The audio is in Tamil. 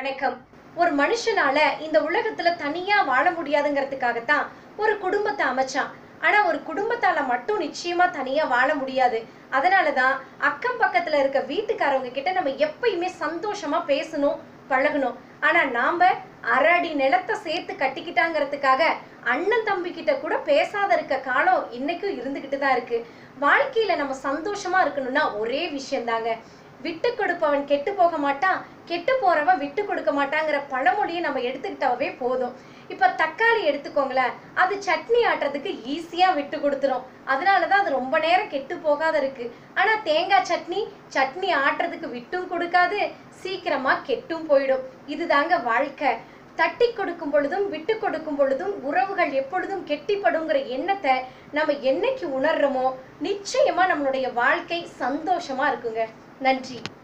வணக்கம் ஒரு மனுஷனால இந்த உலகத்துல தனியா வாழ முடியாதுங்கிறதுக்காகத்தான் ஒரு குடும்பத்தை அமைச்சான் ஆனா ஒரு குடும்பத்தால மட்டும் நிச்சயமா தனியா வாழ முடியாது அதனாலதான் அக்கம் பக்கத்துல இருக்க வீட்டுக்காரவங்க கிட்ட நம்ம எப்பயுமே சந்தோஷமா பேசணும் பழகணும் ஆனா நாம அரை அடி நிலத்தை சேர்த்து கட்டிக்கிட்டாங்கிறதுக்காக அண்ணன் தம்பி கிட்ட கூட பேசாத இருக்க காலம் இன்னைக்கும் இருந்துகிட்டு தான் இருக்கு வாழ்க்கையில நம்ம சந்தோஷமா இருக்கணும்னா ஒரே விஷயம்தாங்க விட்டு கொடுப்பவன் கெட்டு போக மாட்டான் கெட்டு போறவன் விட்டு கொடுக்க மாட்டாங்கிற பழமொழியை நம்ம எடுத்துக்கிட்டாவே போதும் இப்ப தக்காளி எடுத்துக்கோங்களேன் அது சட்னி ஆட்டுறதுக்கு ஈஸியா விட்டு கொடுத்துரும் அதனாலதான் அது ரொம்ப நேரம் கெட்டு போகாத இருக்கு ஆனா தேங்காய் சட்னி சட்னி ஆட்டுறதுக்கு விட்டும் கொடுக்காது சீக்கிரமா கெட்டும் போயிடும் இதுதாங்க வாழ்க்கை தட்டி கொடுக்கும் பொழுதும் விட்டு கொடுக்கும் பொழுதும் உறவுகள் எப்பொழுதும் கெட்டிப்படுங்கிற எண்ணத்தை நம்ம என்னைக்கு உணர்றோமோ நிச்சயமா நம்மளுடைய வாழ்க்கை சந்தோஷமா இருக்குங்க நன்றி